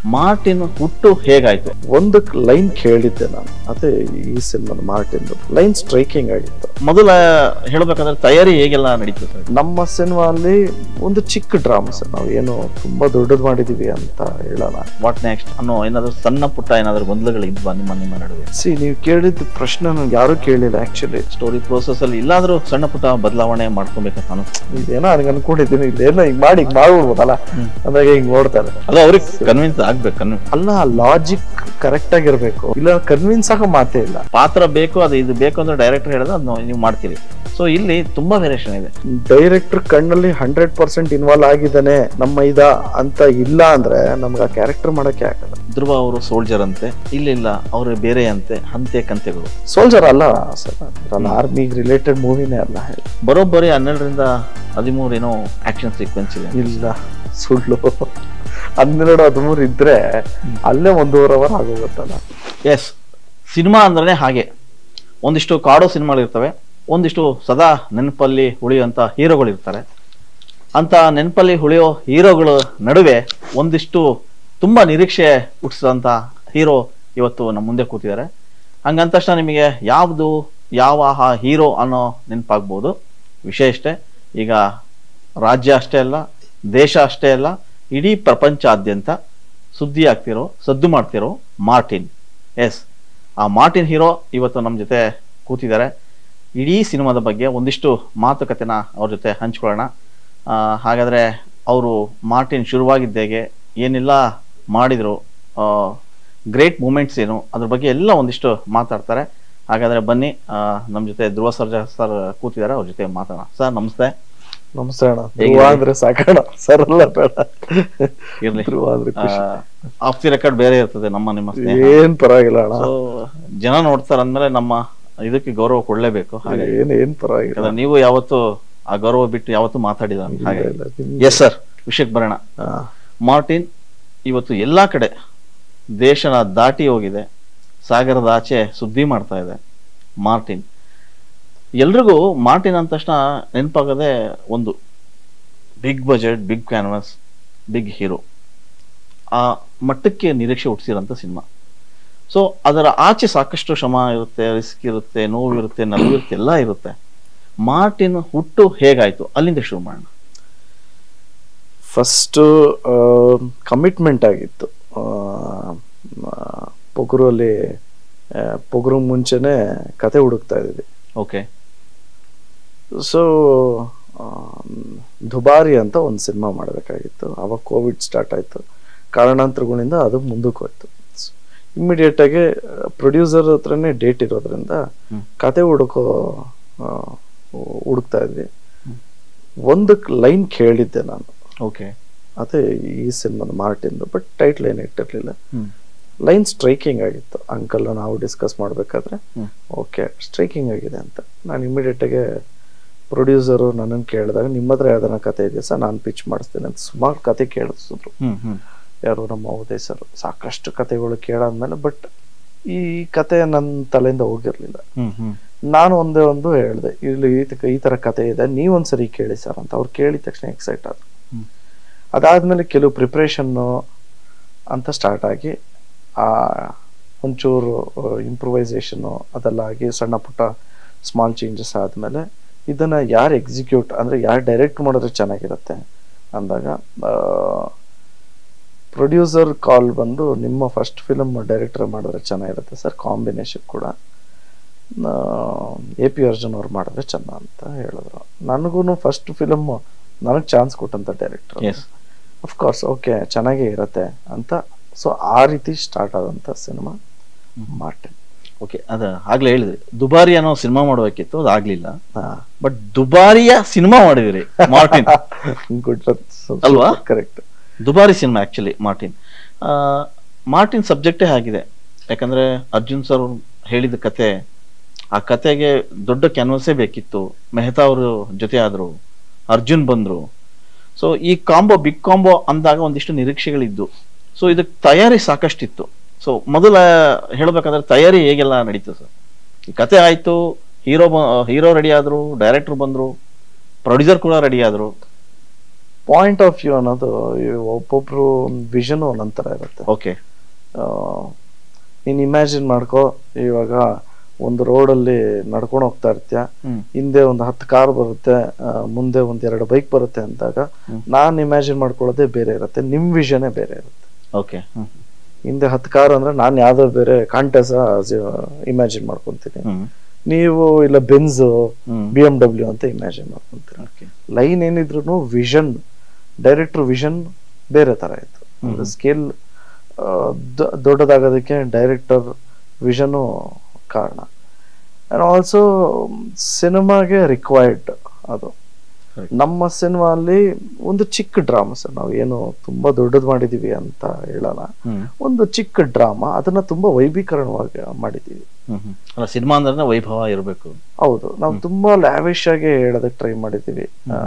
Martin ಹುಟ್ಟು ಹೇಗಾಯ್ತು ಒಂದು ಲೈನ್ ಕೇಳಿದ್ದೆ ನಾನು ಅದೇ ಈ ಸಿನಿಮಾದ ಮಾರ್ಟಿನ್ ಲೈನ್ ಸ್ಟ್ರೈಕಿಂಗ್ ಆಗಿತ್ತು ಮೊದಲ ಹೇಳ್ಬೇಕಂದ್ರೆ ತಯಾರಿ ಹೇಗೆಲ್ಲ ನಡೀತು ಸರ್ ನಮ್ಮ ಸಿನಿಮಾ ಅಲ್ಲಿ ಒಂದು ಚಿಕ್ಕ ಡ್ರಾಮಾ ಸರ್ ನಾವು ಏನು ತುಂಬಾ ದೊಡ್ಡದು ಮಾಡಿದೀವಿ ಅಂತ ಹೇಳೋಣ ವಾಟ್ ನೆಕ್ಸ್ಟ್ ಅನ್ನೋ ಏನಾದ್ರು ಸಣ್ಣ ಪುಟ್ಟ ಏನಾದ್ರು ಗೊಂದಲಗಳು ಇದ್ವಾ ನಿಮ್ಮ ನಿಮ್ಮ ನಡುವೆ ಸಿ ನೀವು ಕೇಳಿದ ಪ್ರಶ್ನೆ ನನ್ಗೆ ಯಾರು ಕೇಳಿಲ್ಲ ಆಕ್ಚುಲಿ ಸ್ಟೋರಿ ಪ್ರೋಸೆಸ್ ಅಲ್ಲಿ ಇಲ್ಲಾದ್ರೂ ಸಣ್ಣ ಪುಟ್ಟ ಬದಲಾವಣೆ ಮಾಡ್ಕೊಬೇಕಂತ ಅನಿಸ್ತು ಇದೇನೋ ನನಗೆ ಅನ್ಕೊಂಡಿದ್ದೀನಿ ಇದೇನೋ ಹಿಂಗ್ ಮಾಡಿ ಹಿಂಗ್ ಮಾಡ್ಬಿಡ್ಬೋದಲ್ಲ ಅಂದಾಗ ಹಿಂಗ್ ನೋಡ್ತಾರೆ ಅದು ಅವ್ರಿಗೆ ಕನ್ವಿನ್ಸ್ ಆಗ್ಬೇಕು ಕನ್ವಿನ್ಸ್ ಅಲ್ಲ ಲಾಜಿಕ್ ಕರೆಕ್ಟ್ ಆಗಿರ್ಬೇಕು ಇಲ್ಲ ಕನ್ವಿನ್ಸ್ ಆಗೋ ಮಾತೇ ಇಲ್ಲ ಪಾತ್ರ ಬೇಕು ಅದು ಇದು ಬೇಕು ಅಂದ್ರೆ ಡೈರೆಕ್ಟರ್ ಹೇಳಿದ್ರೆ ಅದನ್ನ ನೀವು ಮಾಡ್ತೀರಿ ಸೊ ಇಲ್ಲಿ ತುಂಬಾ ವೇರಿಯೇಷನ್ ಇದೆ ಡೈರೆಕ್ಟರ್ ಕಣ್ಣಲ್ಲಿ ಹಂಡ್ರೆಡ್ ಪರ್ಸೆಂಟ್ ಇನ್ವಾಲ್ವ್ ಆಗಿದ್ದಾನೆ ನಮ್ಮ ಇದ ಅಂತ ಇಲ್ಲ ಅಂದ್ರೆ ನಮ್ಗೆ ಆ ಕ್ಯಾರೆಕ್ಟರ್ ಮಾಡಕ್ಕೆ ಆಗಲ್ಲ ಧ್ರುವ ಅವರು ಸೋಲ್ಜರ್ ಅಂತೆ ಇಲ್ಲ ಇಲ್ಲ ಅವರು ಬೇರೆ ಅಂತೆ ಹಂತೆ ಕಂತೆಗಳು ಸೋಲ್ಜರ್ ಅಲ್ಲ ಸರ್ ಅಲ್ಲ ಆರ್ಮಿಗೆ ರಿಲೇಟೆಡ್ ಮೂವಿನೇ ಅಲ್ಲ ಬರೋಬ್ಬರಿ ಹನ್ನೆರಡರಿಂದ ಹದಿಮೂರು ಏನೋ ಆಕ್ಷನ್ ಸೀಕ್ವೆನ್ಸ್ ಇದೆ ಇಲ್ಲ ಸುಳ್ಳು ಹನ್ನೆರಡು ಹದಿಮೂರು ಇದ್ರೆ ಅಲ್ಲೇ ಒಂದೂವರೆ ಅವರ್ ಆಗೋಗುತ್ತಲ್ಲ ಎಸ್ ಸಿನಿಮಾ ಅಂದ್ರೆ ಹಾಗೆ ಒಂದಿಷ್ಟು ಕಾಡೋ ಸಿನಿಮಾಗಳಿರ್ತವೆ ಒಂದಿಷ್ಟು ಸದಾ ನೆನಪಲ್ಲಿ ಉಳಿಯುವಂಥ ಹೀರೋಗಳಿರ್ತಾರೆ ಅಂತ ನೆನಪಲ್ಲಿ ಉಳಿಯೋ ಹೀರೋಗಳ ನಡುವೆ ಒಂದಿಷ್ಟು ತುಂಬ ನಿರೀಕ್ಷೆ ಹುಟ್ಟಿಸಿದಂಥ ಹೀರೋ ಇವತ್ತು ನಮ್ಮ ಮುಂದೆ ಕೂತಿದ್ದಾರೆ ಹಂಗಂದ ತಕ್ಷಣ ನಿಮಗೆ ಯಾವುದು ಯಾವ ಆ ಹೀರೋ ಅನ್ನೋ ನೆನಪಾಗ್ಬೋದು ವಿಷಯ ಇಷ್ಟೇ ಈಗ ರಾಜ್ಯ ಅಷ್ಟೇ ಅಲ್ಲ ದೇಶ ಅಷ್ಟೇ ಅಲ್ಲ ಇಡೀ ಪ್ರಪಂಚಾದ್ಯಂತ ಸುದ್ದಿ ಆಗ್ತಿರೋ ಸದ್ದು ಮಾಡ್ತಿರೋ ಮಾರ್ಟಿನ್ ಎಸ್ ಆ ಮಾರ್ಟಿನ್ ಹೀರೋ ಇವತ್ತು ನಮ್ಮ ಜೊತೆ ಕೂತಿದ್ದಾರೆ ಇಡೀ ಸಿನಿಮಾದ ಬಗ್ಗೆ ಒಂದಿಷ್ಟು ಮಾತುಕತೆನ ಅವ್ರ ಜೊತೆ ಹಂಚ್ಕೊಳ್ಳೋಣ ಆ, ಹಾಗಾದ್ರೆ ಅವರು ಮಾರ್ಟಿನ್ ಶುರುವಾಗಿದ್ದೇಗೆ ಏನೆಲ್ಲ ಮಾಡಿದ್ರು ಗ್ರೇಟ್ ಮೂಮೆಂಟ್ಸ್ ಏನು ಅದ್ರ ಬಗ್ಗೆ ಎಲ್ಲ ಒಂದಿಷ್ಟು ಮಾತಾಡ್ತಾರೆ ಹಾಗಾದ್ರೆ ಬನ್ನಿ ಆ, ನಮ್ಮ ಜೊತೆ ಧ್ರುವ ಸರ್ಜಾ ಸರ್ ಕೂತಿದ್ದಾರೆ ಅವ್ರ ಜೊತೆ ಮಾತಾಡೋಣ ಸರ್ ನಮಸ್ತೆ ನಮಸ್ತೆ ಅಣ್ಣ ಹೇಗಿದೆ? ಧ್ರುವ ಅಂದ್ರೆ ಸಾಕಣ ಸರ್ ಅಲ್ಲ ಬೇಡ ಇರ್ಲಿ ಧ್ರುವ ಅಂದ್ರೆ ಖುಷಿ. ಆಫ್ ದಿ ರೆಕಾರ್ಡ್ ಬೇರೆ ಇರ್ತದೆ ನಮ್ಮ ನಿಮ್ಮ ಸ್ನೇಹ ಏನ್ ಪರವಾಗಿಲ್ಲ ಅಣ್ಣ ಸೊ ಜನ ನೋಡ್ತಾರೆ ಅಂದ್ಮೇಲೆ ನಮ್ಮ ಇದಕ್ಕೆ ಗೌರವ ಕೊಡ್ಲೇಬೇಕು ಹಾಗೆ ಏನ್ ಏನ್ ಪರವಾಗಿಲ್ಲ ಯಾಕಂದ್ರೆ ನೀವು ಯಾವತ್ತು ಆ ಗೌರವ ಬಿಟ್ಟು ಯಾವತ್ತು ಮಾತಾಡಿದ ಹಾಗೆ ಇಲ್ಲ, ನಿಮ್ಗೆ- ಎಸ್ ಸರ್ ವಿಷಯಕ್ಕೆ ಬರೋಣ ಹಾ. ಮಾರ್ಟಿನ್ ಇವತ್ತು ಎಲ್ಲಾ ಕಡೆ ದೇಶನ ದಾಟಿ ಹೋಗಿದೆ ಸಾಗರದ ಆಚೆ ಸುದ್ದಿ ಮಾಡ್ತಾ ಇದೆ ಮಾರ್ಟಿನ್ ಎಲ್ರಿಗೂ ಮಾರ್ಟಿನ್ ಅಂದ ತಕ್ಷಣ ನೆನಪಾಗದೆ ಒಂದು big budget big canvas big hero ಆ ಮಟ್ಟಕ್ಕೆ ನಿರೀಕ್ಷೆ ಹುಟ್ಟಿಸಿರೋಂಥ ಸಿನಿಮಾ ಸೊ ಅದರ ಆಚೆ ಸಾಕಷ್ಟು ಶ್ರಮ ಇರುತ್ತೆ ರಿಸ್ಕ್ ಇರುತ್ತೆ ನೋವು ಇರುತ್ತೆ ನಲಿವು ಇರುತ್ತೆ ಎಲ್ಲ ಇರುತ್ತೆ ಮಾರ್ಟಿನ್ ಹುಟ್ಟು ಹೇಗಾಯ್ತು ಅಲ್ಲಿಂದ ಶುರು ಮಾಡೋಣ ಫಸ್ಟ್ ಕಮಿಟ್ಮೆಂಟ್ ಆಗಿತ್ತು ಆ, ಆ, ಪೊಗರಲ್ಲಿ ಆ, ಪೊಗರು ಮುಂಚೆನೆ ಕತೆ ಹುಡುಕ್ತಾ ಇದ್ವಿ ಓಕೆ ಸೊ ದುಬಾರಿ ಅಂತ ಒಂದು ಸಿನಿಮಾ ಮಾಡಬೇಕಾಗಿತ್ತು ಅವಾಗ ಕೋವಿಡ್ ಸ್ಟಾರ್ಟ್ ಆಯ್ತು ಕಾರಣಾಂತರಗಳಿಂದ ಅದು ಮುಂದಕ್ಕೆ ಹೋಯ್ತು ಇಮ್ಮಿಡಿಯೇಟ್ ಆಗಿ ಪ್ರೊಡ್ಯೂಸರ್ ಹತ್ರನೇ ಡೇಟ್ ಇರೋದ್ರಿಂದ ಹ್ಮ್. ಕತೆ ಹುಡುಕೋ ಆ, ಹುಡುಕ್ತಾ ಇದ್ವಿ ಒಂದು ಲೈನ್ ಕೇಳಿದ್ದೆ ನಾನು ಓಕೆ ಅದೇ ಈ ಸಿನಿಮಾದ ಮಾರ್ಟಿಂದು ಬಟ್ ಟೈಟ್ಲ್ ಏನು ಇಟ್ಟಿರ್ಲಿಲ್ಲ ಹ್ಮ್ ಲೈನ್ ಸ್ಟ್ರೈಕಿಂಗ್ ಆಗಿತ್ತು ಅಂಕಲ್ ನಾವು ಡಿಸ್ಕಸ್ ಮಾಡಬೇಕಾದ್ರೆ ಹ್ಮ್. ಓಕೆ ಸ್ಟ್ರೈಕಿಂಗ್ ಆಗಿದೆ ಅಂತ ನಾನು ಇಮಿಡಿಯೇಟಾಗೆ ಪ್ರೊಡ್ಯೂಸರು ನನ್ನನ್ನು ಕೇಳಿದಾಗ ನಿಮ್ಮ ಹತ್ರ ಯಾವ್ದಾರ ಕತೆ ಇದೆಯಾ ಸರ್ ನಾನು ಪಿಚ್ ಮಾಡಿಸ್ತೀನಿ ಅಂತ ಸುಮಾರು ಕತೆ ಕೇಳಿಸಿದ್ರು ಹ್ಮ್ ಹ್ಮ್ ಯಾರು ನಮ್ಮ ಉದಯ್ ಸರ್ ಸಾಕಷ್ಟು ಕತೆಗಳು ಕೇಳಾದ್ಮೇಲೆ ಬಟ್ ಈ ಕತೆ ನನ್ನ ತಲೆಯಿಂದ ಹೋಗಿರ್ಲಿಲ್ಲ ಹ್ಮ್ ಹ್ಮ್ ನಾನು ಒಂದೇ ಒಂದು ಹೇಳಿದೆ ಇಲ್ಲಿ ಈ ತ- ಈ ತರ ಕತೆ ಇದೆ ನೀವೊಂದ್ಸರಿ ಕೇಳಿ ಸರ್ ಅಂತ ಅವ್ರು ಕೇಳಿದ ತಕ್ಷಣ ಎಕ್ಸೈಟ್ ಆದ್ರು ಹ್ಮ್. ಅದಾದ್ಮೇಲೆ ಕೆಲವು ಪ್ರಿಪ್ರೇಷನ್ನು ಅಂತ ಸ್ಟಾರ್ಟ್ ಆಗಿ ಆ ಒಂಚೂರು ಇಂಪ್ರೂವೈಸೇಷನ್ನು ಅದೆಲ್ಲ ಆಗಿ ಸಣ್ಣ ಪುಟ್ಟ ಸ್ಮಾಲ್ ಚೇಂಜಸ್ ಆದಮೇಲೆ ಇದನ್ನ ಯಾರು ಎಕ್ಸಿಕ್ಯೂಟ್ ಅಂದ್ರೆ ಯಾರು ಡೈರೆಕ್ಟ್ ಮಾಡಿದ್ರೆ ಚೆನ್ನಾಗಿರುತ್ತೆ ಅಂದಾಗ ಪ್ರೊಡ್ಯೂಸರ್ ಕಾಲ್ ಬಂದು ನಿಮ್ಮ ಫಸ್ಟ್ ಫಿಲಮ್ ಡೈರೆಕ್ಟರ್ ಮಾಡಿದ್ರೆ ಚೆನ್ನಾಗಿರುತ್ತೆ ಸರ್ ಕಾಂಬಿನೇಷನ್ ಕೂಡ ಎ ಪಿ ಅರ್ಜುನ್ ಅವ್ರು ಮಾಡಿದ್ರೆ ಚೆನ್ನ ಅಂತ ಹೇಳಿದ್ರು ನನಗೂ ಫಸ್ಟ್ ಫಿಲಮ್ ನನಗೆ ಚಾನ್ಸ್ ಕೊಟ್ಟಂತ ಡೈರೆಕ್ಟರ್ ಎಸ್ ಅಫ್ಕೋರ್ಸ್ ಓಕೆ ಚೆನ್ನಾಗೇ ಇರತ್ತೆ ಅಂತ ಸೊ ಆ ರೀತಿ ಸ್ಟಾರ್ಟ್ ಆದಂತ ಸಿನಿಮಾ ಮಾರ್ಟಿನ್ ಓಕೆ ಅದ ಆಗ್ಲೇ ಹೇಳಿದ್ರಿ ದುಬಾರಿ ಅನ್ನೋ ಸಿನಿಮಾ ಮಾಡ್ಬೇಕಿತ್ತು ಅದು ಆಗ್ಲಿಲ್ಲ ಹಾ ಬಟ್ ದುಬಾರಿಯ ಸಿನಿಮಾ ಮಾಡಿದಿರಿ ಮಾರ್ಟಿನ್ ಗುಡ್ ಅಲ್ವಾ? ಕರೆಕ್ಟ್ ದುಬಾರಿ ಸಿನಿಮಾ ಆಕ್ಚುಲಿ ಮಾರ್ಟಿನ್ ಆ, ಮಾರ್ಟಿನ್ ಸಬ್ಜೆಕ್ಟೇ ಆಗಿದೆ ಯಾಕಂದ್ರೆ ಅರ್ಜುನ್ ಸರ್ ಹೇಳಿದ ಕತೆ ಆ ಕತೆಗೆ ದೊಡ್ಡ ಕ್ಯಾನ್ವಸೇ ಬೇಕಿತ್ತು ಮೆಹ್ತಾ ಅವರು ಜೊತೆ ಆದ್ರು ಅರ್ಜುನ್ ಬಂದ್ರು ಸೊ ಈ ಕಾಂಬೋ ಬಿಗ್ ಕಾಂಬೋ ಅಂದಾಗ ಒಂದಿಷ್ಟು ನಿರೀಕ್ಷೆಗಳಿದ್ದು ಸೊ ಇದಕ್ಕೆ ತಯಾರಿ ಸಾಕಷ್ಟಿತ್ತು ಸೊ ಮೊದಲ ಹೇಳ್ಬೇಕಂದ್ರೆ ತಯಾರಿ ಹೇಗೆಲ್ಲ ನಡೀತು ಸರ್ ಈ ಕತೆ ಆಯ್ತು ಹೀರೋ ಹೀರೋ ರೆಡಿ ಆದ್ರು ಡೈರೆಕ್ಟರ್ ಬಂದ್ರು ಪ್ರೊಡ್ಯೂಸರ್ ಕೂಡ ರೆಡಿ ಆದ್ರು ಪಾಯಿಂಟ್ ಆಫ್ ವ್ಯೂ ಅನ್ನೋದು ಈ ಒಬ್ಬೊಬ್ರು ವಿಷನ್ ಒಂದೊಂಥರ ಇರುತ್ತೆ ಓಕೆ ಆ, ನೀನ್ ಇಮ್ಯಾಜಿನ್ ಮಾಡ್ಕೋ ಇವಾಗ ಒಂದು ರೋಡಲ್ಲಿ ನಡ್ಕೊಂಡು ಹೋಗ್ತಾ ಇರ್ತೀಯ ಹ್ಮ್ ಹಿಂದೆ ಒಂದು ಹತ್ತು ಕಾರ್ ಬರುತ್ತೆ ಆ, ಮುಂದೆ ಒಂದ್ ಎರಡು ಬೈಕ್ ಬರುತ್ತೆ ಅಂದಾಗ ನಾನ್ ಇಮ್ಯಾಜಿನ್ ಮಾಡ್ಕೊಳ್ಳೋದೇ ಬೇರೆ ಇರುತ್ತೆ ನಿಮ್ ವಿಷನೇ ಬೇರೆ ಇರುತ್ತೆ ಓಕೆ ಹ್ಮ್ ಹಿಂದೆ ಹತ್ತು ಕಾರ್ ಅಂದ್ರೆ ನಾನು ಯಾವ್ದೋ ಬೇರೆ ಕಾಂಟೆಸ ಇಮ್ಯಾಜಿನ್ ಮಾಡ್ಕೊಂತೀನಿ ಹ್ಮ್ ನೀವು ಇಲ್ಲ Benz hmm B M W ಅಂತ ಇಮ್ಯಾಜಿನ್ ಮಾಡ್ಕೊಂತೀರ ಓಕೆ ಲೈನ್ ಏನಿದ್ರು ವಿಷನ್ ಡೈರೆಕ್ಟರ್ ವಿಷನ್ ಬೇರೆ ತರ ಇತ್ತು ಸ್ಕೇಲ್ ದೊಡ್ಡದಾಗೋದಕ್ಕೆ ಡೈರೆಕ್ಟರ್ ವಿಷನು ಕಾರಣ ಅಂಡ್ ಆಲ್ಸೋ ಸಿನಿಮಾಗೆ ರಿಕ್ವೈರ್ಡ್ ಅದು Correct. ನಮ್ಮ ಸಿನಿಮಾ ಅಲ್ಲಿ ಒಂದು ಚಿಕ್ಕ ಡ್ರಾಮಾ ಸರ್ ನಾವು ಏನು ತುಂಬಾ ದೊಡ್ಡದು ಮಾಡಿದೀವಿ ಅಂತ ಹೇಳಲ್ಲ ಹ್ಮ್ ಒಂದು ಚಿಕ್ಕ ಡ್ರಾಮಾ ಅದನ್ನ ತುಂಬಾ ವೈಭೀಕರಣವಾಗಿ ಮಾಡಿದೀವಿ ಹ್ಮ್ ಹ್ಮ್ ಅಲ್ಲ ಸಿನಿಮಾ ಅಂದ್ರೆ ವೈಭವ ಇರಬೇಕು ಹೌದು ನಾವು ತುಂಬಾ ಲ್ಯಾವಿಶ್ ಆಗಿ ಹೇಳೋದಕ್ಕೆ ಟ್ರೈ ಮಾಡಿದೀವಿ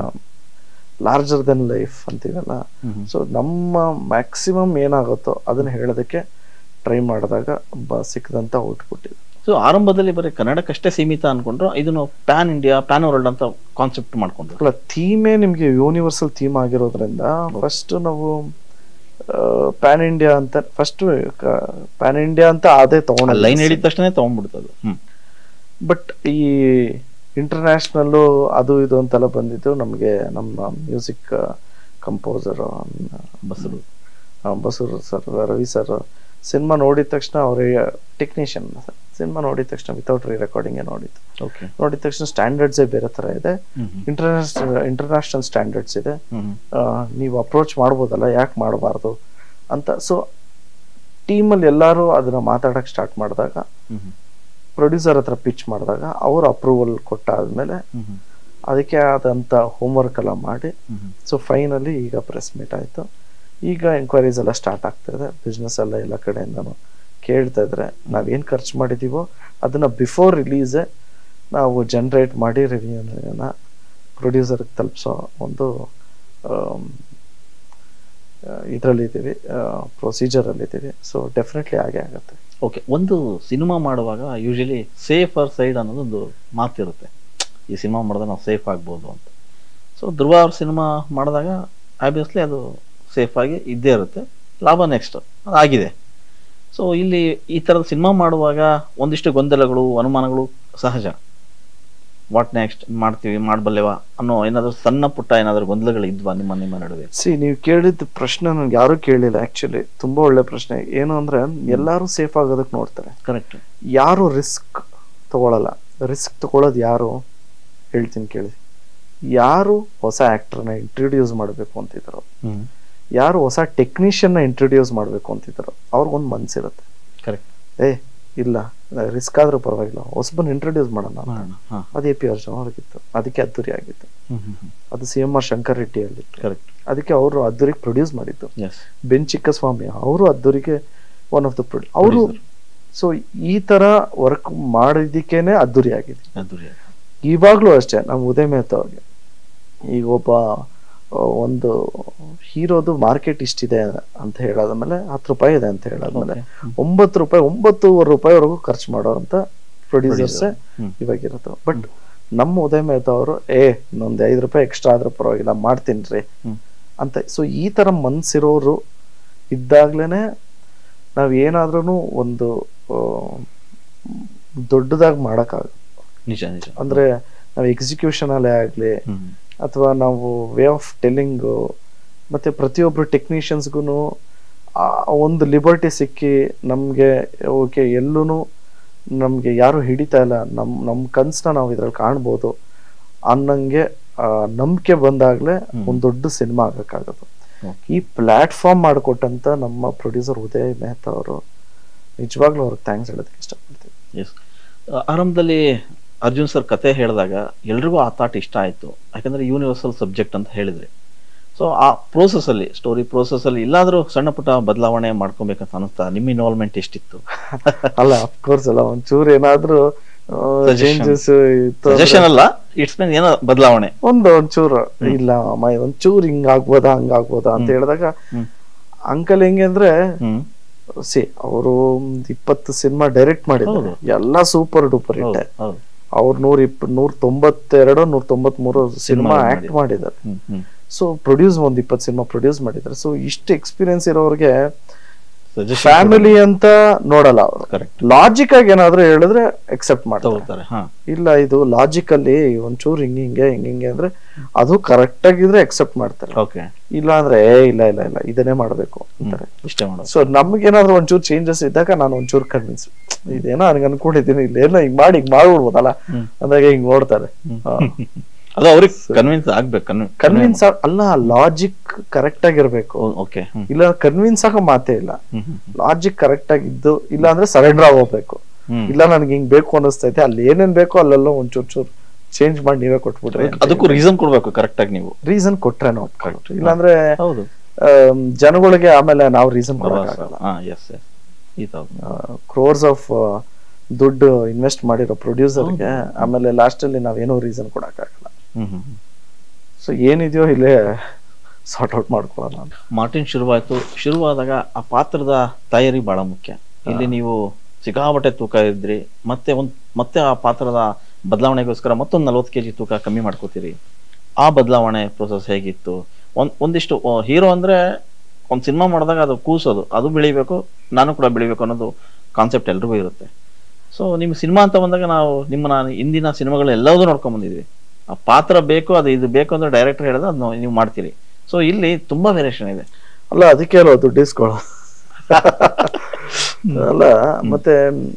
ಲಾರ್ಜರ್ ದೆನ್ ಲೈಫ್ ಅಂತೀವಲ್ಲ ಹ್ಮ್ ಸೊ ನಮ್ಮ ಮ್ಯಾಕ್ಸಿಮಮ್ ಏನಾಗುತ್ತೋ ಅದನ್ನ ಹೇಳೋದಕ್ಕೆ ಟ್ರೈ ಮಾಡಿದಾಗ ಬ ಸಿಕ್ಕದಂತ ಔಟ್ಪುಟ್ ಇದೆ ಸೊ ಆರಂಭದಲ್ಲಿ ಬರೀ ಕನ್ನಡಕ್ಕಷ್ಟೇ ಸೀಮಿತ ಅನ್ಕೊಂಡ್ರು ಇದನ್ನು ಪ್ಯಾನ್ ಇಂಡಿಯಾ ಪ್ಯಾನ್ ವರ್ಲ್ಡ್ ಅಂತ ಕಾನ್ಸೆಪ್ಟ್ ಮಾಡ್ಕೊಂಡ್ರು ಅಲ್ಲ ಥೀಮೇ ನಿಮ್ಗೆ ಯೂನಿವರ್ಸಲ್ ಥೀಮ್ ಆಗಿರೋದ್ರಿಂದ ಫಸ್ಟ್ ನಾವು ಪ್ಯಾನ್ ಇಂಡಿಯಾ ಅಂತ ಫಸ್ಟ್ ಪ್ಯಾನ್ ಇಂಡಿಯಾ ಅಂತ ಅದೇ ತಗೊಂಡ ಲೈನ್ ಹೇಳಿದ ತಕ್ಷಣ ತಗೊಂಡ್ಬಿಡ್ತದು ಹ್ಮ್ ಬಟ್ ಈ ಇಂಟರ್ನ್ಯಾಷನಲ್ಲು ಅದು ಇದು ಅಂತೆಲ್ಲ ಬಂದಿದ್ದು ನಮಗೆ ನಮ್ಮ ಮ್ಯೂಸಿಕ್ ಕಂಪೋಸರ್ ಬಸ್ರು Basrur sir Ravi sir cinema ನೋಡಿದ ತಕ್ಷಣ ಅವ್ರ ಟೆಕ್ನಿಷಿಯನ್ ಸರ್ ಸಿನಿಮಾ ನೋಡಿದ ತಕ್ಷಣ ವಿತೌಟ್ ರೀ ರೆಕಾರ್ಡಿಂಗ್ ನೋಡಿದ್ದು ಓಕೆ ನೋಡಿದ ತಕ್ಷಣ ಸ್ಟ್ಯಾಂಡರ್ಡ್ಸೇ ಬೇರೆ ತರ ಇದೆ hmm hmm international international standards ಇದೆ ಹ್ಮ್ ಆ, ನೀವು ಅಪ್ರೋಚ್ ಮಾಡ್ಬೋದಲ್ಲ ಯಾಕೆ ಮಾಡಬಾರ್ದು ಅಂತ ಸೊ ಟೀಮಲ್ಲಿ ಎಲ್ಲರೂ ಅದನ್ನ ಮಾತಾಡಕ್ ಸ್ಟಾರ್ಟ್ ಮಾಡಿದಾಗ ಹ್ಮ್ ಹ್ಮ್ ಪ್ರೊಡ್ಯೂಸರ್ ಹತ್ರ ಪಿಚ್ ಮಾಡಿದಾಗ ಅವ್ರ ಅಪ್ರೂವಲ್ ಕೊಟ್ಟಾದ್ಮೇಲೆ ಹ್ಮ್ ಹ್ಮ್ ಅದಕ್ಕೆ ಆದಂತ ಹೋಮ್ವರ್ಕ್ ಎಲ್ಲ ಮಾಡಿ ಹ್ಮ್ ಹ್ಮ್ ಸೊ ಫೈನಲಿ ಈಗ ಪ್ರೆಸ್ ಮೀಟ್ ಆಯ್ತು ಈಗ ಎಂಕ್ವೈರೀಸ್ ಎಲ್ಲ ಸ್ಟಾರ್ಟ್ ಆಗ್ತಾ ಇದೆ ಬಿಸ್ನೆಸ್ ಎಲ್ಲ ಎಲ್ಲ ಕಡೆಯಿಂದನು ಕೇಳ್ತಾ ಇದ್ರೆ ನಾವೇನ್ ಖರ್ಚು ಮಾಡಿದೀವೋ ಅದನ್ನ ಬಿಫೋರ್ ರಿಲೀಸೇ ನಾವು ಜನರೇಟ್ ಮಾಡಿ ರಿವ್ಯೂನ ಪ್ರೊಡ್ಯೂಸರ್ಗೆ ತಲುಪಿಸೋ ಒಂದು ಇದರಲ್ಲಿದ್ದೀವಿ ಪ್ರೊಸೀಜರಲ್ಲಿದ್ದೀವಿ ಸೊ ಡೆಫಿನೆಟ್ಲಿ ಹಾಗೆ ಆಗುತ್ತೆ ಓಕೆ ಒಂದು ಸಿನಿಮಾ ಮಾಡುವಾಗ ಯೂಶಲಿ ಸೇಫರ್ ಸೈಡ್ ಅನ್ನೋದೊಂದು ಮಾತಿರುತ್ತೆ ಈ ಸಿನಿಮಾ ಮಾಡಿದ್ರೆ ನಾವು ಸೇಫ್ ಆಗ್ಬೋದು ಅಂತ ಸೊ ಧ್ರುವ ಅವ್ರ ಸಿನಿಮಾ ಮಾಡಿದಾಗ ಆಬ್ವಿಯಸ್ಲಿ ಅದು ಸೇಫ್ ಆಗಿ ಇದ್ದೇ ಇರುತ್ತೆ ಲಾಭ ನೆಕ್ಸ್ಟ್ ಆಗಿದೆ ಸೊ ಇಲ್ಲಿ ಈ ಥರದ ಸಿನಿಮಾ ಮಾಡುವಾಗ ಒಂದಿಷ್ಟು ಗೊಂದಲಗಳು ಅನುಮಾನಗಳು ಸಹಜ ವಾಟ್ ನೆಕ್ಸ್ಟ್ ಮಾಡ್ತೀವಿ ಮಾಡಬಲ್ಲೆವಾ ಅನ್ನೋ ಏನಾದರೂ ಸಣ್ಣ ಪುಟ್ಟ ಏನಾದರೂ ಗೊಂದಲಗಳು ಇದ್ವಾ ನಿಮ್ಮ ನಿಮ್ಮ ನಡುವೆ ಸಿ ನೀವು ಕೇಳಿದ ಪ್ರಶ್ನೆ ನನ್ಗೆ ಯಾರು ಕೇಳಿಲ್ಲ ಆಕ್ಚುಲಿ ತುಂಬಾ ಒಳ್ಳೆ ಪ್ರಶ್ನೆ ಏನು ಅಂದ್ರೆ ಎಲ್ಲರೂ ಸೇಫ್ ಆಗೋದಕ್ಕೆ ನೋಡ್ತಾರೆ ಕರೆಕ್ಟ್ ಯಾರು ರಿಸ್ಕ್ ತಗೊಳಲ್ಲ ರಿಸ್ಕ್ ತಗೊಳ್ಳೋದು ಯಾರು ಹೇಳ್ತೀನಿ ಕೇಳಿ ಯಾರು ಹೊಸ ಆಕ್ಟರ್ನ ಇಂಟ್ರೊಡ್ಯೂಸ್ ಮಾಡಬೇಕು ಅಂತಿದ್ರು ಹ್ಞೂ ಯಾರು ಹೊಸ ಟೆಕ್ನಿಷಿಯನ್ನ ಇಂಟ್ರೊಡ್ಯೂಸ್ ಮಾಡಬೇಕು ಅಂತಿದ್ರು ಅವ್ರಿಗೊಂದು ಮನ್ಸಿರುತ್ತೆ ಕರೆಕ್ಟ್ ಏ ಇಲ್ಲ ರಿಸ್ಕ್ ಆದ್ರೂ ಪರವಾಗಿಲ್ಲ ಹೊಸಬನ್ ಇಂಟ್ರೊಡ್ಯೂಸ್ ಮಾಡೋಣ ಅಂತ. ಮಾಡೋಣ ಹಾಂ ಅದು ಎ ಪಿ ಅರ್ಜುನ್ ಅವ್ರಿಗಿತ್ತು ಅದಕ್ಕೆ ಅದ್ದೂರಿ ಆಗಿತ್ತು ಹ್ಞೂ ಹ್ಞೂ ಹ್ಞೂ ಅದು C M R Shankar Reddy ಅಲ್ಲಿತ್ತು ಕರೆಕ್ಟ್ ಅದಕ್ಕೆ ಅವರು ಅದ್ದೂರಿಗೆ ಪ್ರೊಡ್ಯೂಸ್ ಮಾಡಿದ್ದು ಎಸ್ ಬೆನ್ ಚಿಕ್ಕಸ್ವಾಮಿ ಅವರು ಅದ್ದೂರಿಗೆ ಒನ್ ಆಫ್ ದ ಪ್ರೊಡ್ಯೂ ಅವರು ಸೊ ಈ ತರ ವರ್ಕ್ ಮಾಡಿದ್ದಕ್ಕೇನೆ ಅದ್ದೂರಿ ಆಗಿದೆ ಅದು ರೀ ಇವಾಗ್ಲೂ ಅಷ್ಟೇ ನಮ್ಮ ಉದಯ ಮೆಹ್ತಾ ಅವ್ರಿಗೆ ಈಗ ಒಬ್ಬ ಆ, ಒಂದು ಹೀರೋದು ಮಾರ್ಕೆಟ್ ಇಷ್ಟಿದೆ ಅಂತ ಹೇಳಾದ್ಮೇಲೆ ಹತ್ತು ರೂಪಾಯಿ ಇದೆ ಅಂತ ಹೇಳಾದ್ಮೇಲೆ Okay. ಒಂಬತ್ತು ರೂಪಾಯಿ ಒಂಬತ್ತೂವರೆ ರೂಪಾಯಿವರೆಗೂ ಖರ್ಚು ಮಾಡೋಂತ ಪ್ರೊಡ್ಯೂಸರ್ಸ್ ಹ್ಮ್. ಇವಾಗಿರುತ್ತೆ ಬಟ್ ನಮ್ಮ ಉದಯ ಮೆಹ್ತಾ ಅವರು ಏ ಇನ್ನೊಂದು ಐದು ರೂಪಾಯಿ ಎಕ್ಸ್ಟ್ರಾ ಆದ್ರೂ ಪರವಾಗಿಲ್ಲ ಮಾಡ್ತೀನಿ ರೀ ಹ್ಮ್. ಅಂತ ಸೊ ಈ ತರ ಮನ್ಸಿರೋರು ಇದ್ದಾಗ್ಲೇನೆ ನಾವ್ ಏನಾದ್ರೂ ಒಂದು ಆ, ದೊಡ್ಡದಾಗಿ ಮಾಡಕ್ಕಾಗುತ್ತೆ ನಿಜ ನಿಜ ಅಂದ್ರೆ ನಾವು ಎಕ್ಸಿಕ್ಯೂಷನ್ ಅಲ್ಲೇ ಆಗ್ಲಿ ಹ್ಮ್ ಅಥವಾ ನಾವು ವೇ ಆಫ್ ಟೆಲ್ಲಿಂಗ್ ಮತ್ತೆ ಪ್ರತಿಯೊಬ್ರು ಟೆಕ್ನಿಷಿಯನ್ಸ್ಗೂ ಒಂದು ಲಿಬರ್ಟಿ ಸಿಕ್ಕಿ ನಮ್ಗೆ ಓಕೆ ಎಲ್ಲೂ ನಮ್ಗೆ ಯಾರು ಹಿಡಿತಾ ಇಲ್ಲ ನಮ್ ನಮ್ ಕನ್ಸ್ನ ನಾವು ಇದ್ರಲ್ಲಿ ಕಾಣ್ಬೋದು ಅನ್ನಂಗೆ ಆ, ನಂಬಿಕೆ ಬಂದಾಗ್ಲೇ ಒಂದ್ ದೊಡ್ಡ ಸಿನಿಮಾ ಆಗಕ್ಕಾಗದು Okay. ಈ ಪ್ಲಾಟ್ಫಾರ್ಮ್ ಮಾಡಿಕೊಟ್ಟಂತ ನಮ್ಮ ಪ್ರೊಡ್ಯೂಸರ್ ಉದಯ್ ಮೆಹ್ತಾ ಅವರು ನಿಜವಾಗ್ಲೂ ಅವ್ರಿಗೆ ಥ್ಯಾಂಕ್ಸ್ ಹೇಳೋದಕ್ಕೆ ಇಷ್ಟಪಡ್ತೀನಿ ಎಸ್ ಆರಂಭದಲ್ಲಿ ಅರ್ಜುನ್ ಸರ್ ಕತೆ ಹೇಳಿದಾಗ ಎಲ್ರಿಗೂ ಆ ಥಾಟ್ ಇಷ್ಟ ಆಯ್ತು ಯಾಕಂದ್ರೆ ಯೂನಿವರ್ಸಲ್ ಸಬ್ಜೆಕ್ಟ್ ಅಂತ ಹೇಳಿದ್ರಿ ಸೊ ಆ ಪ್ರೋಸೆಸ್ ಅಲ್ಲಿ ಸ್ಟೋರಿ ಪ್ರೋಸೆಸ್ ಅಲ್ಲಿ ಇಲ್ಲಾದ್ರೂ ಸಣ್ಣ ಪುಟ್ಟ ಬದಲಾವಣೆ ಮಾಡ್ಕೊಬೇಕಂತ ಅನಿಸ್ತಾ ನಿಮ್ಮ ಇನ್ವಾಲ್ವ್ಮೆಂಟ್ ಎಷ್ಟಿತ್ತು ಅಲ್ಲ ಅಫ್ಕೋರ್ಸ್ ಅಲ್ಲ ಒಂಚೂರು ಏನಾದ್ರೂ Suggestion. ಚೇಂಜಸ್ ಇತ್ತು ಸಜೆಷನ್ ಅಲ್ಲ ಇಟ್ಸ್ ಮೀನ್ ಏನೋ ಬದಲಾವಣೆ ಒಂದು ಒಂಚೂರು ಇಲ್ಲ ಅಮ್ಮ ಒಂಚೂರು ಹಿಂಗ್ ಆಗ್ಬೋದಾ ಹಂಗ ಆಗ್ಬೋದಾ ಅಂತ ಹೇಳಿದಾಗ ಹ್ಮ್. ಅಂಕಲ್ ಹೆಂಗೆ ಅಂದ್ರೆ ಹ್ಮ್ ಸಿ ಅವರು ಇಪ್ಪತ್ತು ಸಿನಿಮಾ ಡೈರೆಕ್ಟ್ ಮಾಡಿದ್ದಾರೆ ಎಲ್ಲಾ ಸೂಪರ್ ಡೂಪರ್ ಹಿಟ್ ಹೌದು ಹೌದು ಅವ್ರು ನೂರ ಇಪ್ಪ ನೂರ ತೊಂಬತ್ತೆರಡು ನೂರ ತೊಂಬತ್ ಮೂರು ಸಿನಿಮಾ ಸಿನಿಮಾ ಆಕ್ಟ್ ಮಾಡಿದ್ದಾರೆ ಹ್ಮ್ ಹ್ಮ್ ಸೊ ಪ್ರೊಡ್ಯೂಸ್ ಒಂದ್ ಇಪ್ಪತ್ತು ಸಿನಿಮಾ ಪ್ರೊಡ್ಯೂಸ್ ಮಾಡಿದ್ದಾರೆ ಸೊ ಇಷ್ಟು ಎಕ್ಸ್ಪೀರಿಯನ್ಸ್ ಇರೋರಿಗೆ Suggestion ಫ್ಯಾಮಿಲಿ ಅಂತ ನೋಡಲ್ಲ ಅವರು ಕರೆಕ್ಟ್ ಲಾಜಿಕ್ ಆಗಿ ಏನಾದ್ರು ಹೇಳಿದ್ರೆ ಎಕ್ಸೆಪ್ಟ್ ಮಾಡ್ತಾರೆ ತಗೋತಾರೆ ಹಾ ಇಲ್ಲ ಇದು ಲಾಜಿಕಲ್ಲಿ ಒಂಚೂರು ಹಿಂಗ ಹಿಂಗೆ ಹಿಂಗ ಹಿಂಗೆ ಅಂದ್ರೆ ಅದು ಕರೆಕ್ಟ್ ಆಗಿದ್ರೆ ಎಕ್ಸೆಪ್ಟ್ ಮಾಡ್ತಾರೆ ಓಕೆ ಇಲ್ಲ ಅಂದ್ರೆ ಏ ಇಲ್ಲ ಇಲ್ಲ ಇಲ್ಲ ಇದನ್ನೇ ಮಾಡ್ಬೇಕು ಅಂತಾರೆ ಇಷ್ಟೇ ಮಾಡೋದು ಸೊ ನಮ್ಗೇನಾದ್ರೂ ಒಂಚೂರು ಚೇಂಜಸ್ ಇದ್ದಾಗ ನಾನು ಒಂಚೂರು ಕನ್ವಿನ್ಸ್ ಇದೇನೋ ನನಗೆ ಅನ್ಕೊಂಡಿದ್ದೀನಿ ಇಲ್ಲ ಏನೋ ಹಿಂಗ್ ಮಾಡಿ ಹಿಂಗ್ ಮಾಡ್ಬಿಡ್ಬೋದಲ್ಲ ಹ್ಮ್. ಅಂದಾಗ ಹಿಂಗ್ ನೋಡ್ತಾರೆ ಅದು ಅವ್ರಿಗೆ ಕನ್ವಿನ್ಸ್ ಆಗ್ಬೇಕು ಕನ್ವಿನ್ಸ್ ಅಲ್ಲ ಲಾಜಿಕ್ ಕರೆಕ್ಟ್ ಆಗಿರ್ಬೇಕು ಓಕೆ ಹ್ಮ್ ಇಲ್ಲ ಕನ್ವಿನ್ಸ್ ಆಗೋ ಮಾತೇ ಇಲ್ಲ ಹ್ಮ್ ಹ್ಮ್ ಲಾಜಿಕ್ ಕರೆಕ್ಟ್ ಆಗಿದ್ದು ಇಲ್ಲ ಅಂದ್ರೆ ಸರೆಂಡರ್ ಆಗೋಗ್ಬೇಕು ಹ್ಮ್ ಇಲ್ಲ ನನ್ಗೆ ಹಿಂಗ್ ಬೇಕು ಅನಿಸ್ತೈತೆ ಅಲ್ಲಿ ಏನೇನ್ ಬೇಕೋ ಅಲ್ಲೆಲ್ಲ ಒಂಚೂರು ಚೂರು ಚೇಂಜ್ ಮಾಡಿ ನೀವೇ ಕೊಟ್ಬಿಟ್ರಿ ಅದಕ್ಕೂ ರೀಸನ್ ಕೊಡ್ಬೇಕು ಕರೆಕ್ಟ್ ಆಗಿ ನೀವು ರೀಸನ್ ಕೊಟ್ರೆ ನಾವು Correct. ಇಲ್ಲಾಂದ್ರೆ ಹೌದು ಆಮ್, ಜನಗಳಿಗೆ ಆಮೇಲೆ ನಾವು ರೀಸನ್ ಕೊಡಕ್ಕಾಗಲ್ಲ ಹಾ ಎಸ್ ಎಸ್ ಈ ತರ ಕ್ರೋರ್ಸ್ ಆಫ್ ದುಡ್ಡು ಇನ್ವೆಸ್ಟ್ ಮಾಡಿರೋ ಪ್ರೊಡ್ಯೂಸರ್ಗೆ ಆಮೇಲೆ ಲಾಸ್ಟ್ ಅಲ್ಲಿ ನಾವೇನೋ ರೀಸನ್ ಕೊಡಕ್ಕಾಗಲ್ಲ ಹ್ಮ್ ಹ್ಮ್ ಹ್ಮ್. ಸೊ ಏನಿದೆಯೋ ಇಲ್ಲೇ ಸಾರ್ಟ್ ಔಟ್ ಮಾಡ್ಕೊಳ್ಳೋಣ ಅಂತ. ಮಾರ್ಟಿನ್ ಶುರುವಾಯ್ತು ಶುರುವಾದಾಗ ಆ ಪಾತ್ರದ ತಯಾರಿ ಬಹಳ ಮುಖ್ಯ ಇಲ್ಲಿ ನೀವು ಸಿಕ್ಕಾಪಟ್ಟೆ ತೂಕ ಇದ್ರಿ ಮತ್ತೆ ಒಂದ್ ಮತ್ತೆ ಆ ಪಾತ್ರದ ಬದಲಾವಣೆಗೋಸ್ಕರ ಮತ್ತೊಂದು ನಲ್ವತ್ತು ಕೆಜಿ ತೂಕ ಕಮ್ಮಿ ಮಾಡ್ಕೋತೀರಿ ಆ ಬದಲಾವಣೆ ಪ್ರೊಸೆಸ್ ಹೇಗಿತ್ತು ಒಂದ್ ಒಂದಿಷ್ಟು ಹೀರೋ ಅಂದ್ರೆ ಒಂದ್ ಸಿನಿಮಾ ಮಾಡಿದಾಗ ಅದು ಕೂಸೋದು ಅದು ಬೆಳಿಬೇಕು ನಾನು ಕೂಡ ಬೆಳಿಬೇಕು ಅನ್ನೋದು ಕಾನ್ಸೆಪ್ಟ್ ಎಲ್ರಿಗೂ ಇರುತ್ತೆ ಸೊ ನಿಮ್ ಸಿನಿಮಾ ಅಂತ ಬಂದಾಗ ನಾವು ನಿಮ್ಮನ್ನ ಹಿಂದಿನ ಸಿನಿಮಾಗಳು ಎಲ್ಲದೂ ನೋಡ್ಕೊಂಡ್ ಬಂದಿದ್ವಿ ಆ ಪಾತ್ರ ಬೇಕು ಅದು ಇದು ಬೇಕು ಅಂದ್ರೆ ಡೈರೆಕ್ಟರ್ ಹೇಳಿದ್ರೆ ಅದನ್ನ ನೀವು ಮಾಡ್ತೀರಿ ಸೊ ಇಲ್ಲಿ ತುಂಬಾ ವೇರಿಯೇಷನ್ ಇದೆ ಅಲ್ಲ ಅದಕ್ಕೆ ಅಲ್ವಾ ದುಡ್ಡು ಇಸ್ಕೊಳ್ಳೋ ಅಲ್ಲ ಮತ್ತೆ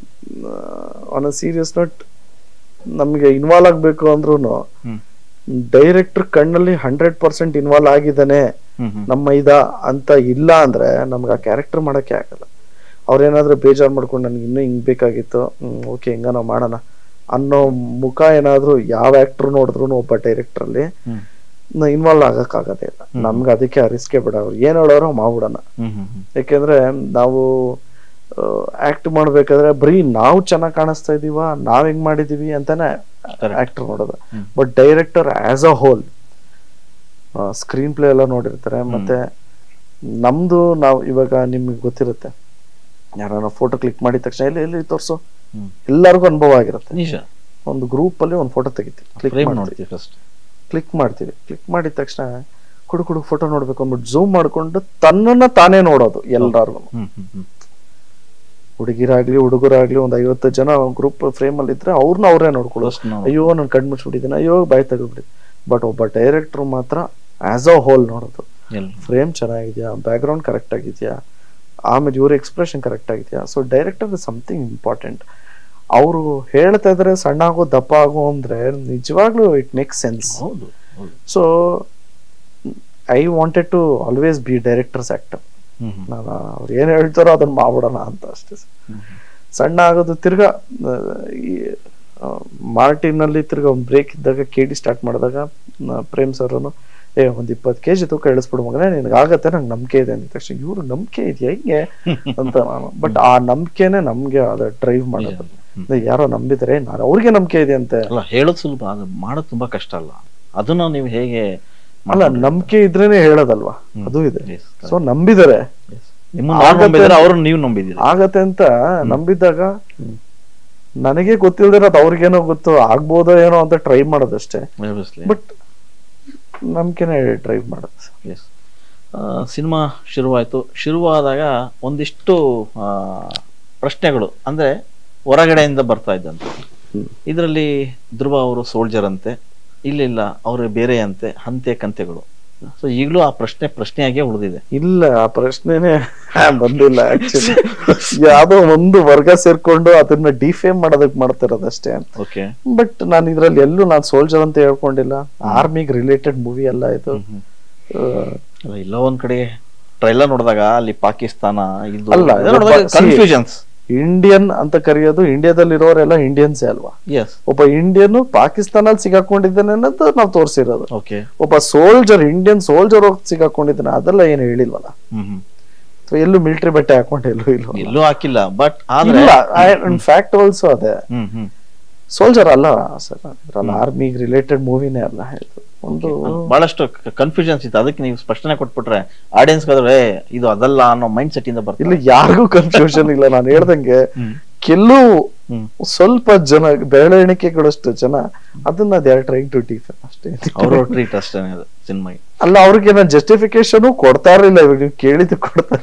ಆನ್ ಸೀರಿಯಸ್ ನೋಟ್ ನಮ್ಗೆ ಇನ್ವಾಲ್ವ್ ಆಗ್ಬೇಕು ಅಂದ್ರೂ ಹ್ಮ್ ಡೈರೆಕ್ಟರ್ ಕಣ್ಣಲ್ಲಿ ಹಂಡ್ರೆಡ್ ಪರ್ಸೆಂಟ್ ಇನ್ವಾಲ್ವ್ ಆಗಿದ್ದಾನೆ ಹ್ಮ್ ಹ್ಮ್ ನಮ್ಮ ಇದ ಅಂತ ಇಲ್ಲ ಅಂದ್ರೆ ನಮ್ಗೆ ಆ ಕ್ಯಾರೆಕ್ಟರ್ ಮಾಡಕ್ಕೆ ಆಗಲ್ಲ ಅವ್ರೇನಾದ್ರೂ ಬೇಜಾರ್ ಮಾಡ್ಕೊಂಡು ನನ್ಗೆ ಇನ್ನೂ ಹಿಂಗ್ ಬೇಕಾಗಿತ್ತು ಓಕೆ ಹಿಂಗ ನಾವು ಮಾಡೋಣ ಅನ್ನೋ ಮುಖ ಏನಾದ್ರೂ ಯಾವ ಆಕ್ಟರ್ ನೋಡಿದ್ರು ಒಬ್ಬ ಡೈರೆಕ್ಟರ್ ಅಲ್ಲಿ ಹ್ಮ್ ಇನ್ವಾಲ್ವ್ ಆಗಕ್ ಆಗೋದೇ ಇಲ್ಲ ನಮ್ಗೆ ಅದಕ್ಕೆ ಆ ರಿಸ್ಕೆ ಬಿಡ ಅವ್ರು ಏನ್ ಹೇಳೋರೋ ಮಾಡ್ಬಿಡೋಣ ಹ್ಮ್ ಹ್ಮ್ ಹ್ಮ್ ಯಾಕೆಂದ್ರೆ ನಾವು ಆಕ್ಟ್ ಮಾಡ್ಬೇಕಾದ್ರೆ ಬರೀ ನಾವು ಚೆನ್ನಾಗಿ ಕಾಣಿಸ್ತಾ ಇದೀವ ನಾವ್ ಹೆಂಗ್ ಮಾಡಿದೀವಿ ಅಂತಾನೆ ಆಕ್ಟರ್ ನೋಡೋದು ಹ್ಮ್. But director as a whole screenplay ಎಲ್ಲ ನೋಡಿರ್ತಾರೆ ಮತ್ತೆ ನಮ್ದು ನಾವು ಇವಾಗ ನಿಮ್ಗೆ ಗೊತ್ತಿರುತ್ತೆ ಯಾರನ್ನ ಫೋಟೋ ಕ್ಲಿಕ್ ಮಾಡಿದ ತಕ್ಷಣ ಎಲ್ಲಿ ಎಲ್ಲಿ ತೋರ್ಸು ಹ್ಮ್. ಎಲ್ಲರಿಗೂ ಅನುಭವ ಆಗಿರುತ್ತೆ ನಿಜ ಒಂದು ಗ್ರೂಪ್ ಅಲ್ಲಿ ಒಂದು ಫೋಟೋ ತೆಗಿತೀವಿ ಕ್ಲಿಕ್ ಫ್ರೇಮ್ ಮಾಡ್ತೀವಿ ನೋಡ್ತೀವಿ ಫಸ್ಟ್ ಕ್ಲಿಕ್ ಮಾಡ್ತೀವಿ ಕ್ಲಿಕ್ ಮಾಡಿದ ತಕ್ಷಣ ಕುಡು ಕುಡು ಫೋಟೋ ನೋಡ್ಬೇಕು ಅಂದ್ಬಿಟ್ಟು ಝೂಮ್ ಮಾಡ್ಕೊಂಡು ತನ್ನನ್ನ ತಾನೇ ನೋಡೋದು ಎಲ್ಲಾರ್ಗು ಹ್ಮ್ ಹ್ಮ್ ಹ್ಮ್ ಹುಡುಗಿರಾಗ್ಲಿ ಹುಡುಗರಾಗ್ಲಿ ಒಂದ್ ಐವತ್ತು ಜನ ಗ್ರೂಪ್ ಫ್ರೇಮ್ ಅಲ್ಲಿ ಇದ್ರೆ ಅವ್ರನ್ನ ಅವ್ರೇ ನೋಡ್ಕೊಳ್ಳೋದು First ನಾವು- ಅಯ್ಯೋ ನನ್ ಕಣ್ ಮುಚ್ಚಿಬಿಟ್ಟಿದ್ದೀನಿ ಅಯ್ಯೋ ಬಾಯ್ ತೆಗೆದ್ಬಿಟ್ಟಿದ್ದೆ ಬಟ್ ಒಬ್ಬ ಡೈರೆಕ್ಟರ್ ಮಾತ್ರ ಆಸ್ ಅ ಹೋಲ್ ನೋಡೋದು ಎಲ್ಲಿ? ಫ್ರೇಮ್ ಚೆನ್ನಾಗಿದ್ಯಾ ಬ್ಯಾಕ್ ಗ್ರೌಂಡ್ ಕರೆಕ್ಟ್ ಆಗಿದ್ಯಾ ಆಮೇಲೆ ಇವ್ರ ಎಕ್ಸ್ಪ್ರೆಷನ್ ಕರೆಕ್ಟ್ ಆಗಿದ್ಯಾ so director is something important ಅವರು ಹೇಳ್ತಾ ಇದ್ರೆ ಸಣ್ಣ ಆಗೋ ದಪ್ಪ ಆಗೋ ಅಂದ್ರೆ ನಿಜವಾಗ್ಲೂ ಇಟ್ ಮೇಕ್ ಸೆನ್ಸ್ ಹೌದು ಹೌದು so I wanted to always be directors actor hmm hmm ನಾನು ಅವ್ರು ಏನ್ ಹೇಳ್ತಾರೋ ಅದನ್ನ ಮಾಡ್ಬಿಡೋಣ ಅಂತ ಅಷ್ಟೇ ಹ್ಮ್ ಸಣ್ಣ ಆಗೋದು ತಿರ್ಗಾ ಆ, ಈ ಮಾರ್ಟಿನ್ ಅಲ್ಲಿ ತಿರ್ಗಾ ಒಂದು ಬ್ರೇಕ್ ಇದ್ದಾಗ ಕೇಳಿ ಸ್ಟಾರ್ಟ್ ಮಾಡಿದಾಗ ನ- ಪ್ರೇಮ್ ಸರ್ ಏ ಒಂದ್ ಇಪ್ಪತ್ತು ಕೆಜಿ ತೂಕ ಇಳಿಸ್ಬಿಡು ಮಗನೇ ನಿನ್ಗೆ ಆಗತ್ತೆ ನಂಗೆ ನಂಬಿಕೆ ಇದೆ ಅಂದ ತಕ್ಷಣ ಇವ್ರು ನಂಬಿಕೆ ಇದೆಯಾ ಹಿಂಗೆ ಅಂತ ನಾನು ಬಟ್ ಆ ನಂಬಿಕೆನೆ ನಮ್ಗೆ ಅದ ಡ್ರೈವ್ ಮಾಡೋದು ಅಂದ್ರೆ ಯಾರೋ ನಂಬಿದ್ರೆ ನಾನು ಅವ್ರಿಗೆ ನಂಬಿಕೆ ಇದೆ ಅಂತೆ ಅಲ್ಲ ಹೇಳೋದು ಸುಲಭ ಅದು ಮಾಡೋದು ತುಂಬಾ ಕಷ್ಟ ಅಲ್ಲ ಅದನ್ನ ನೀವು ಹೇಗೆ ಅಲ್ಲ ನಂಬಿಕೆ ಇದ್ರೇನೆ ಹೇಳೋದಲ್ವಾ ಅದು ಇದೆ Yes, ಸೊ ನಂಬಿದರೆ Yes. ನಿಮ್ಮನ್ನ ನಾವ್ ನಂಬಿದ್ರೆ ಅವ್ರು ನೀವು ನಂಬಿದ್ದೀರಿ ಆಗತ್ತೆ ಅಂತ ನಂಬಿದ್ದಾಗ ನನಗೆ ಗೊತ್ತಿಲ್ದಿರೋದು ಅವ್ರಿಗೇನೋ ಗೊತ್ತು ಆಗ್ಬೋದೋ ಏನೋ ಅಂತ ಟ್ರೈ ಮಾಡೋದಷ್ಟೇ Obviously. ಬಟ್ ನಂಬಿಕೆನೆ ಡ್ರೈವ್ ಮಾಡೋದು Yes. ಆ, ಸಿನಿಮಾ ಶುರುವಾಯ್ತು ಶುರುವಾದಾಗ ಒಂದಿಷ್ಟು ಆ, ಪ್ರಶ್ನೆಗಳು ಅಂದ್ರೆ ಹೊರಗಡೆಯಿಂದ ಬರ್ತಾ ಇದ್ದಂತೆ ಇದರಲ್ಲಿ ಧ್ರುವ ಅವರು ಸೋಲ್ಜರ್ ಅಂತೆ ಇಲ್ಲಿಲ್ಲ ಅವರು ಬೇರೆ ಅಂತೆ ಹಂತೆ ಕಂತೆಗಳು ಸೊ ಈಗಲೂ ಆ ಪ್ರಶ್ನೆ ಪ್ರಶ್ನೆಯಾಗೇ ಉಳಿದಿದೆ ಇಲ್ಲ ಆ ಪ್ರಶ್ನೆನೆ ಬಂದಿಲ್ಲ ಆಕ್ಚುಲಿ ಯಾವ್ದೋ ಒಂದು ವರ್ಗ ಸೇರ್ಕೊಂಡು ಅದನ್ನ ಡಿಫೇಮ್ ಮಾಡೋದಕ್ ಮಾಡ್ತಿರೋದಷ್ಟೇ ಓಕೆ ಬಟ್ ನಾನು ಇದ್ರಲ್ಲಿ ಎಲ್ಲೂ ನಾನು ಸೋಲ್ಜರ್ ಅಂತ ಹೇಳ್ಕೊಂಡಿಲ್ಲ ಆರ್ಮಿಗ್ ರಿಲೇಟೆಡ್ ಮೂವಿ ಎಲ್ಲ ಇದು ಅಲ್ಲ ಇಲ್ಲ ಒಂದ್ ಕಡೆ ಟ್ರೈಲರ್ ನೋಡಿದಾಗ ಅಲ್ಲಿ ಪಾಕಿಸ್ತಾನ ಇದು ಅಲ್ಲ, ಒಬ್ಬ- see- ಕನ್ಫ್ಯೂಷನ್ಸ್ ಇಂಡಿಯನ್ ಅಂತ ಕರೆಯೋದು ಇಂಡಿಯಾದಲ್ಲಿರೋರೆಲ್ಲ ಇಂಡಿಯನ್ಸೇ ಅಲ್ವಾ ಎಸ್ ಒಬ್ಬ ಇಂಡಿಯನ್ ಪಾಕಿಸ್ತಾನಲ್ಲಿ ಸಿಗಾಕೊಂಡಿದ್ದಾನೆ ಅನ್ನೋದು ನಾವು ತೋರಿಸಿರೋದು ಓಕೆ ಒಬ್ಬ ಸೋಲ್ಜರ್ ಇಂಡಿಯನ್ ಸೋಲ್ಜರ್ ಹೋಗಿ ಸಿಗಾಕೊಂಡಿದ್ದಾನೆ ಅದೆಲ್ಲ ಏನು ಹೇಳಿಲ್ವಲ್ಲ ಹ್ಮ್ ಹ್ಮ್ ಅಥವಾ ಎಲ್ಲೂ ಮಿಲಿಟರಿ ಬಟ್ಟೆ ಹಾಕೊಂಡು ಎಲ್ಲೂ ಇಲ್ವಲ್ಲ ಎಲ್ಲೂ ಹಾಕಿಲ್ಲ ಬಟ್ ಆದ್ರೆ ಇಲ್ಲ ಫ್ಯಾಕ್ಟ್ ಆಲ್ಸೋ ಅದೇ ಹ್ಮ್ ಹ್ಮ್ ಸೋಲ್ಜರ್ ಅಲ್ಲ ಸರ್ ಇದ್ರಲ್ಲ ಆರ್ಮಿಗ್ ರಿಲೇಟೆಡ್ ಮೂವಿನೇ ಅಲ್ಲ ಇದು ಒಂದು ಬಹಳಷ್ಟು ಕನ್ಫ್ಯೂಷನ್ಸ್ ಇತ್ತು ಅದಕ್ಕೆ ನೀವು ಸ್ಪಷ್ಟನೆ ಕೊಟ್ಬಿಟ್ರೆ ಆಡಿಯನ್ಸ್ ಏ ಇದು ಅದಲ್ಲ ಅನ್ನೋ ಮೈಂಡ್ ಸೆಟ್ ಇಂದ ಇಲ್ಲಿ ಬರ್ತಿಲ್ಲ ಯಾರಿಗೂ ಕನ್ಫ್ಯೂಷನ್ ಇಲ್ಲ ನಾನು ಹೇಳ್ದಂಗೆ ಕೆಲವು ಹ್ಮ್ ಸ್ವಲ್ಪ ಜನ ಬೆರಳೆಣಿಕೆಗಳಷ್ಟು ಜನ ಅದನ್ನ they are trying to defend ಅಷ್ಟೇ ಅವ್ರ ಟ್ರೀಟ್ ಅಷ್ಟೇ ಅದು ಸಿನಿಮಾಗೆ ಅಲ್ಲ ಅವ್ರಿಗೆ ನಾನು ಜಸ್ಟಿಫಿಕೇಶನ್ ಕೊಡ್ತಾ ಇರಲಿಲ್ಲ ಇವಾಗ ನೀವು ಕೇಳಿದ್ದು ಕೊಡ್ತಾರೆ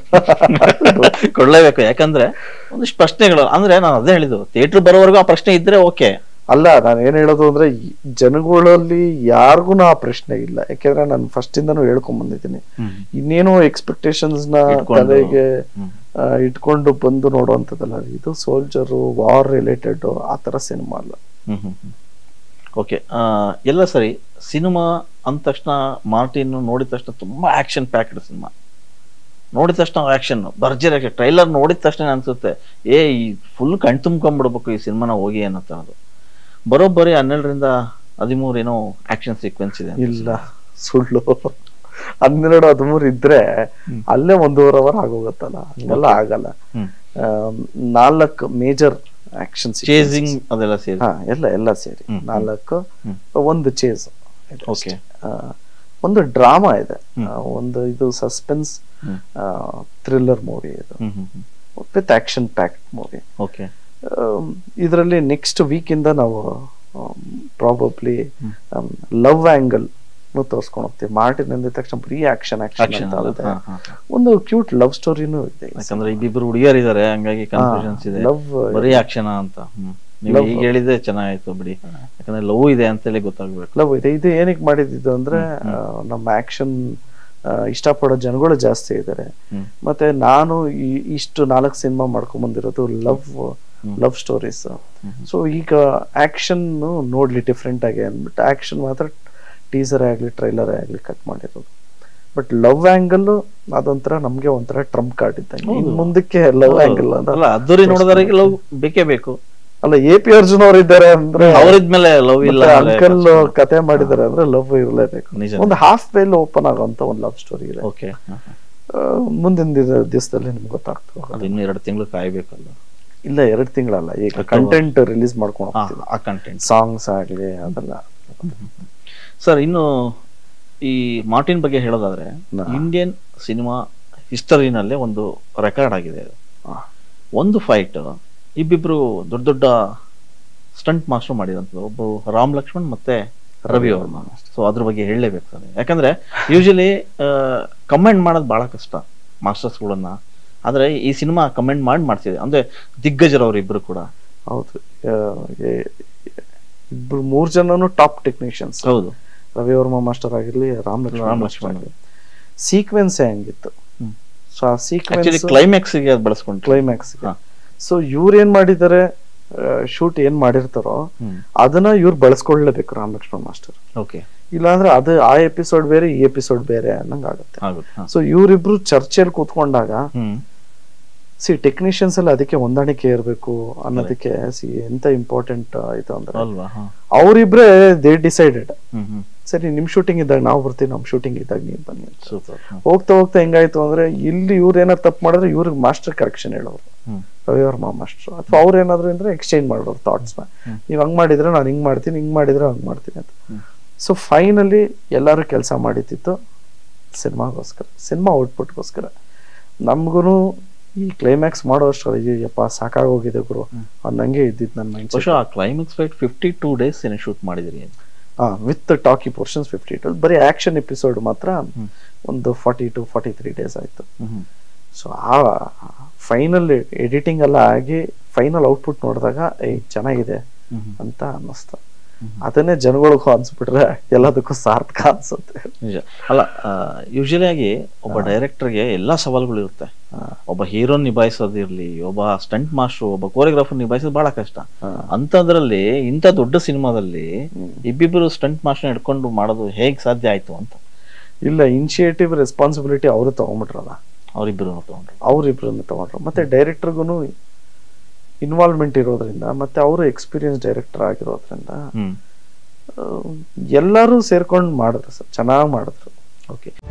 ಕೊಡ್ಲೇಬೇಕು ಯಾಕಂದ್ರೆ ಒಂದಿಷ್ಟು ಪ್ರಶ್ನೆಗಳು ಅಂದ್ರೆ ನಾನು ಅದೇ ಹೇಳಿದ್ದು ಥಿಯೇಟರ್ ಬರೋವರೆಗೂ ಆ ಪ್ರಶ್ನೆ ಇದ್ರೆ ಓಕೆ ಅಲ್ಲ ನಾನು ಏನ್ ಹೇಳೋದು ಅಂದ್ರೆ ಈ ಜನಗಳಲ್ಲಿ ಯಾರಿಗೂ ಆ ಪ್ರಶ್ನೆ ಇಲ್ಲ ಯಾಕೆಂದ್ರೆ ನಾನು ಫಸ್ಟ್ ಇಂದಾನು ಹೇಳ್ಕೊಂಡ್ ಬಂದಿದ್ದೀನಿ ಇನ್ನೇನೋ ಎಕ್ಸ್ಪೆಕ್ಟೇಷನ್ಸ್ ನ ಇಟ್ಕೊಂಡು, ತಲೆಗೆ ಹ್ಮ್. ಆ, ಇಟ್ಕೊಂಡು ಬಂದು ನೋಡುವಂಥದ್ದಲ್ಲ ಇದು ಸೋಲ್ಜರು ವಾರ್ ರಿಲೇಟೆಡ್ ಆ ತರ ಸಿನಿಮಾ ಅಲ್ಲ ಹ್ಮ್ ಹ್ಮ್ ಹ್ಮ್ ಓಕೆ ಎಲ್ಲ ಸರಿ ಸಿನಿಮಾ ಅಂದ ತಕ್ಷಣ ಮಾರ್ಟಿನ್ ನೋಡಿದ ತಕ್ಷಣ ತುಂಬಾ ಆಕ್ಷನ್ ಪ್ಯಾಕ್ಡ್ ಸಿನಿಮಾ ನೋಡಿದ ತಕ್ಷಣ ಆಕ್ಷನ್ ಭರ್ಜರಿ ಟ್ರೈಲರ್ ನೋಡಿದ ತಕ್ಷಣ ಅನ್ಸುತ್ತೆ ಏ ಈ ಫುಲ್ ಕಣ್ ತುಂಬ್ಕೊಂಡ್ಬಿಡ್ಬೇಕು ಈ ಸಿನಿಮಾನ ಹೋಗಿ ಅನ್ನೋ ಅನ್ನೋದು ಬರೋಬ್ಬರಿ ಹನ್ನೆರಡರಿಂದ ಹದಿಮೂರು ಏನೋ ಆಕ್ಷನ್ ಸೀಕ್ವೆನ್ಸ್ ಇದೆ ಅಂತ ಇಲ್ಲ ಸುಳ್ಳು ಹನ್ನೆರಡು ಹದಿಮೂರು ಇದ್ರೆ ಹ್ಮ್. ಅಲ್ಲೇ ಒಂದೂವರೆ ಅವರ್ ಆಗೋಗುತ್ತಲ್ಲ ಹಂಗೆಲ್ಲ ಆಗಲ್ಲ ಹ್ಮ್ ಆಮ್, ನಾಲ್ಕು ಮೇಜರ್ ಆಕ್ಷನ್ ಚೇಸಿಂಗ್ ಅದೆಲ್ಲ ಸೇರಿ ಹಾ ಎಲ್ಲ ಎಲ್ಲ ಸೇರಿ ಹ್ಮ್. ನಾಲ್ಕು ಹ್ಮ್. ಒಂದು ಚೇಸ್ ಓಕೆ ಒಂದು ಡ್ರಾಮಾ ಇದೆ ಹ್ಮ್. ಆ, ಒಂದು ಇದು ಸಸ್ಪೆನ್ಸ್ ಹ್ಮ್ ಥ್ರಿಲ್ಲರ್ ಮೂವಿ ಇದು ಹ್ಮ್ ಹ್ಮ್ ಹ್ಮ್ with action packed movie okay ಇದರಲ್ಲಿ ನೆಕ್ಸ್ಟ್ ವೀಕ್ ಇಂದ ನಾವು ಪ್ರಾಬಬ್ಲಿ ಹ್ಮ್. ಲವ್ ಆಂಗಲ್ ತೋರ್ಸ್ಕೊಂಡು ಹೋಗ್ತೀವಿ ಮಾರ್ಟಿನ್ ಅಂದಿದ ತಕ್ಷಣ ಬರೀ ಆಕ್ಷನ್ ಆಕ್ಷನ್ ಆಕ್ಷನ್ ಅಂತ ಆಗುತ್ತೆ ಹಾ ಹಾ ಹಾ. ಒಂದು ಕ್ಯೂಟ್ ಲವ್ ಸ್ಟೋರಿನೂ ಇದೆ ಯಾಕಂದ್ರೆ ಇಬ್ಬಿಬ್ರು ಹುಡುಗಿಯರ್ ಇದಾರೆ ಹಂಗಾಗಿ ಕನ್ಫ್ಯೂಷನ್ಸ್ ಇದೆ ಲವ್ ಬರೀ ಆಕ್ಷನ್ ಅಂತ ಹ್ಮ್ ನೀವು Love. ಈಗ ಹೇಳಿದ್ರೆ ಚೆನ್ನಾಯ್ತು ಬಿಡಿ ಯಾಕಂದ್ರೆ ಲವ್ ಇದೆ ಅಂತೇಳಿ ಗೊತ್ತಾಗ್ಬೇಕು ಲವ್ ಇದೆ ಇದು ಏನಕ್ಕೆ ಮಾಡಿದ್ದು ಅಂದ್ರೆ ಆ, ನಮ್ಮ ಆಕ್ಷನ್ ಇಷ್ಟಪಡೋ ಜನಗಳು ಜಾಸ್ತಿ ಇದ್ದಾರೆ ಹ್ಮ್ ಮತ್ತೆ ನಾನು ಈ ಇಷ್ಟು ನಾಲ್ಕು ಸಿನಿಮಾ ಮಾಡ್ಕೊಂಡ್ ಬಂದಿರೋದು ಲವ್ ಹ್ಮ್. ಲವ್ ಸ್ಟೋರೀಸ್ ಹ್ಮ್. ಸೊ ಈಗ ಆಕ್ಷನ್ ನೋಡ್ಲಿ ಡಿಫ್ರೆಂಟ್ ಆಗಿ ಅಂದ್ಬಿಟ್ಟು ಆಕ್ಷನ್ ಮಾತ್ರ ಟೀಸರ್ ಆಗ್ಲಿ ಟ್ರೈಲರ್ ಆಗ್ಲಿ ಕಟ್ ಮಾಡಿರೋದು ಬಟ್ ಲವ್ ಆಂಗಲ್ ಅದೊಂಥರ ನಮ್ಗೆ ಒಂಥರ ಟ್ರಂಪ್ ಕಾರ್ಡ್ ಇದ್ದಂಗೆ ಇನ್ ಹೌದು. ಮುಂದಕ್ಕೆ ಲವ್ ಆಂಗಲ್ ಅಂತ ಅಲ್ಲ ಅದ್ದೂರಿ ನೋಡೋದವರಿಗೆ ಲವ್ ಬೇಕೇ ಬೇಕು ಅಲ್ಲ ಎ ಪಿ ಅರ್ಜುನ್ ಅವ್ರು ಇದ್ದಾರೆ ಅಂದ್ರೆ ಅವರಿದ್ಮೇಲೆ ಲವ್ ಇಲ್ಲ ಅಂದ್ರೆ ಅಂಕಲ್ ಕಷ್ಟ. ಕತೆ ಮಾಡಿದ್ದಾರೆ ಅಂದ್ರೆ ಲವ್ ಇರಲೇಬೇಕು ನಿಜ. ಒಂದು ಹಾಫ್ ವೇಲ್ ಓಪನ್ ಆಗುವಂತ ಒಂದು ಲವ್ ಸ್ಟೋರಿ ಇದೆ ಓಕೆ ಆ, ಮುಂದಿನ ದಿನ ದಿವಸದಲ್ಲಿ ನಿಮ್ಗೆ ಗೊತ್ತಾಗ್ತಾ ಹೋಗುತ್ತೆ. ಅದು ಇನ್ನು ಎರಡು ತಿಂಗಳು ಕಾಯ್ಬೇಕಲ್ಲ ಇಲ್ಲ ಎರಡು ತಿಂಗಳಲ್ಲ ಈಗ ಅಕ್ಟೋಬರ್. ಕಂಟೆಂಟ್ ರಿಲೀಸ್ ಮಾಡ್ಕೊಂಡು ಆ, ಹೋಗ್ತೀವಿ ಆ ಕಂಟೆಂಟ್ ಸಾಂಗ್ಸ್ ಆಗ್ಲಿ ಅದೆಲ್ಲ ಸರ್ ಇನ್ನು ಈ ಮಾರ್ಟಿನ್ ಬಗ್ಗೆ ಹೇಳೋದಾದ್ರೆ ನಾ- ಇಂಡಿಯನ್ ಸಿನಿಮಾ ಹಿಸ್ಟರಿನಲ್ಲೇ ಒಂದು ರೆಕಾರ್ಡ್ ಆಗಿದೆ ಅದು. ಆ, ಒಂದು ಫೈಟ್ ಇಬ್ಬಿಬ್ರು ದೊಡ್ಡ ದೊಡ್ಡ ಸ್ಟಂಟ್ ಮಾಸ್ಟರ್ ಮಾಡಿದಂಥದ್ದು ಒಬ್ಬರು ರಾಮ್ ಲಕ್ಷ್ಮಣ್ ಮತ್ತೆ ರವಿ ವರ್ಮ ಸೊ ಅದ್ರ ಬಗ್ಗೆ ಹೇಳಲೇಬೇಕು ಸರ್ ಯಾಕಂದ್ರೆ ಯೂಶಲಿ ಕಮೆಂಟ್ ಮಾಡೋದು ಬಹಳ ಕಷ್ಟ ಮಾಸ್ಟರ್ಸ್ಗಳನ್ನ ಆದ್ರೆ ಈ ಸಿನಿಮಾ ಕಮೆಂಟ್ ಮಾಡಿ ಮಾಡ್ತಿದೆ ಅಂದ್ರೆ ದಿಗ್ಗಜರವ್ರು ಇಬ್ರು ಕೂಡ ಹೌದು ಆ, ಎ- ಇಬ್ರು ಮೂರ್ ಜನನು ಟಾಪ್ ಟೆಕ್ನಿಷಿಯನ್ಸ್ ಹೌದು ರವಿ ವರ್ಮ ಮಾಸ್ಟರ್ ಆಗಿರ್ಲಿ ರಾಮ್ ಲಕ್ಷ್ಮಣ್ ರಾಮ್ ಮಾಸ್ಟರ್ ಲಕ್ಷ್ಮಣ್ ಆಗಿರ್ಲಿ ಸೀಕ್ವೆನ್ಸ್ ಹೆಂಗಿತ್ತು ಹ್ಮ್. ಸೊ ಆ ಆಕ್ಚುಲಿ ಸೀಕ್ವೆನ್ಸ್ ಕ್ಲೈಮ್ಯಾಕ್ಸ್ ಗೆ ಅದು ಬಳಸ್ಕೊಂಡ್ರು ಕ್ಲೈಮ್ಯಾಕ್ಸ್ ಹಾ. ಸೊ ಇವ್ರು ಏನ್ ಮಾಡಿದ್ದಾರೆ ಶೂಟ್ ಏನ್ ಮಾಡಿರ್ತಾರೋ ಹ್ಮ್ ಅದನ್ನ ಇವ್ರು ಬಳಸ್ಕೊಳ್ಳೇಬೇಕು ರಾಮ್ ಲಕ್ಷ್ಮಣ್ ಮಾಸ್ಟರ್ ಓಕೆ ಇಲ್ಲಾಂದ್ರೆ ಅದು ಆ ಎಪಿಸೋಡ್ ಬೇರೆ ಈ ಎಪಿಸೋಡ್ ಬೇರೆ ಅನ್ನಂಗ್ ಆಗುತ್ತೆ ಆಗುತ್ತೆ ಹಾ. ಸೊ ಇವರಿಬ್ರು ಚರ್ಚೆಯಲ್ಲಿ ಕೂತ್ಕೊಂಡಾಗ ಹ್ಮ್ ಸಿ ಟೆಕ್ನಿಷಿಯನ್ಸ್ ಅಲ್ಲಿ ಅದಕ್ಕೆ ಹೊಂದಾಣಿಕೆ ಇರಬೇಕು ಅನ್ನೋದಕ್ಕೆ ಸಿ ಎಂತ ಇಂಪಾರ್ಟೆಂಟ್ ಆಯ್ತು ಅಂದ್ರೆ ಅಲ್ವಾ ಹಾ ಅವರಿಬ್ರೆ ದೇ ಡಿಸೈಡೆಡ್ ಹ್ಮ್ ಹ್ಮ್ ಸರಿ ನಿಮ್ ಶೂಟಿಂಗ್ ಇದ್ದಾಗ ನಾವು ಬರ್ತೀವಿ ನಮ್ ಶೂಟಿಂಗ್ ಇದ್ದಾಗ ನೀವು ಬನ್ನಿ ಅಂತ. ಸೂಪರ್ ಹೋಗ್ತಾ ಹೋಗ್ತಾ ಹೆಂಗಾಯ್ತು ಅಂದ್ರೆ ಇಲ್ಲಿ ಇವ್ರು ಏನಾರು ತಪ್ಪು ಮಾಡಿದ್ರೆ ಇವ್ರಿಗೆ ಮಾಸ್ಟರ್ ಕರೆಕ್ಷನ್ ಹೇಳೋರು ಹ್ಮ್ ರವಿವರ್ಮ ಮಾಸ್ಟರ್ ಅಥವಾ ಅವ್ರು ಏನಾದ್ರು ಅಂದ್ರೆ ಎಕ್ಸ್ಚೇಂಜ್ ಮಾಡೋರು ಥಾಟ್ಸ್ ನ ಹ್ಮ್. ನೀವ್ ಹಂಗ್ ಮಾಡಿದ್ರೆ ನಾನು ಹಿಂಗ್ ಮಾಡ್ತೀನಿ ಹಿಂಗ್ ಮಾಡಿದ್ರೆ ಹಂಗ್ ಮಾಡ್ತೀನಿ ಅಂತ ಹ್ಮ್. ಸೊ ಫೈನಲಿ ಎಲ್ಲರೂ ಕೆಲಸ ಮಾಡಿತಿತ್ತು ಸಿನಿಮಾಗೋಸ್ಕರ ಸಿನಿಮಾ ಔಟ್ಪುಟ್ಗೋಸ್ಕರ ನಮ್ಗೂ ಈ ಕ್ಲೈಮ್ಯಾಕ್ಸ್ ಮಾಡೋ ಅಷ್ಟರಲ್ಲಿ ಅಯ್ಯಪ್ಪ ಸಾಕಾಗೋಗಿದೆ ಗುರು ಹ್ಮ್. ಅನ್ನಂಗೆ ಇದ್ದಿದ್ದು ನನ್ನ ಮೈಂಡ್ ಬಹುಶಃ ಆ climax fight fifty two days ಏನೋ ಶೂಟ್ ಮಾಡಿದಿರಿ ಹಾ with talkie portions fifty two ಬರೀ ಆಕ್ಷನ್ ಎಪಿಸೋಡ್ ಮಾತ್ರ ಹ್ಮ್. ಒಂದು forty two forty three days ಆಯ್ತು ಹ್ಮ್ ಸೊ ಆ ಫೈನಲ್ ಎಡಿಟಿಂಗ್ ಎಲ್ಲ ಆಗಿ ಫೈನಲ್ ಔಟ್ಪುಟ್ ನೋಡಿದಾಗ ಏ ಚೆನ್ನಾಗಿದೆ ಹ್ಮ್ ಹ್ಮ್ ಅಂತ ಅನ್ನಿಸ್ತು ಹ್ಮ್. ಅದನ್ನೇ ಜನಗಳಿಗೂ ಅನ್ಸ್ಬಿಟ್ರೆ ಎಲ್ಲದಕ್ಕೂ ಸಾರ್ಥಕ ಅನ್ಸುತ್ತೆ ನಿಜ ಅಲ್ಲ ಯೂಶಲಿ ಆಗಿ ಒಬ್ಬ ಡೈರೆಕ್ಟರ್ಗೆ ಎಲ್ಲಾ ಸವಾಲುಗಳು ಇರುತ್ತೆ ಆ, ಒಬ್ಬ ಹೀರೋ ನಿಭಾಯಿಸೋದಿರ್ಲಿ ಒಬ್ಬ ಸ್ಟಂಟ್ ಮಾಸ್ಟರ್ ಒಬ್ಬ ಕೋರಿಯೋಗ್ರಾಫರ್ ನಿಭಾಯಿಸೋದು ಬಹಳ ಕಷ್ಟ ಆ, ಅಂತದ್ರಲ್ಲಿ ಇಂಥ ದೊಡ್ಡ ಸಿನಿಮಾದಲ್ಲಿ ಹ್ಮ್. ಇಬ್ಬಿಬ್ರು ಸ್ಟಂಟ್ ಮಾಸ್ಟರ್ ಹಿಡ್ಕೊಂಡು ಮಾಡೋದು ಹೇಗ್ ಸಾಧ್ಯ ಆಯ್ತು ಅಂತ ಇಲ್ಲ ಇನಿಷಿಯೇಟಿವ್ ರೆಸ್ಪಾನ್ಸಿಬಿಲಿಟಿ ಅವರು ತಗೊಂಡ್ಬಿಟ್ರಲ್ಲ ಅವರಿಬ್ಬರು ತಗೊಂಡ್ರು ಅವ್ರಿಬ್ರನ್ನ ತಗೊಂಡ್ರು ಮತ್ತೆ ಡೈರೆಕ್ಟರ್ಗೂ ಇನ್ವಾಲ್ವ್ಮೆಂಟ್ ಇರೋದ್ರಿಂದ ಮತ್ತೆ ಅವರು ಎಕ್ಸ್ಪೀರಿಯನ್ಸ್ ಡೈರೆಕ್ಟರ್ ಆಗಿರೋದ್ರಿಂದ ಹ್ಮ್ ಆ, ಎಲ್ಲರೂ ಸೇರ್ಕೊಂಡು ಮಾಡಿದ್ರು ಸರ್ ಚೆನ್ನಾಗಿ ಮಾಡಿದ್ರು ಓಕೆ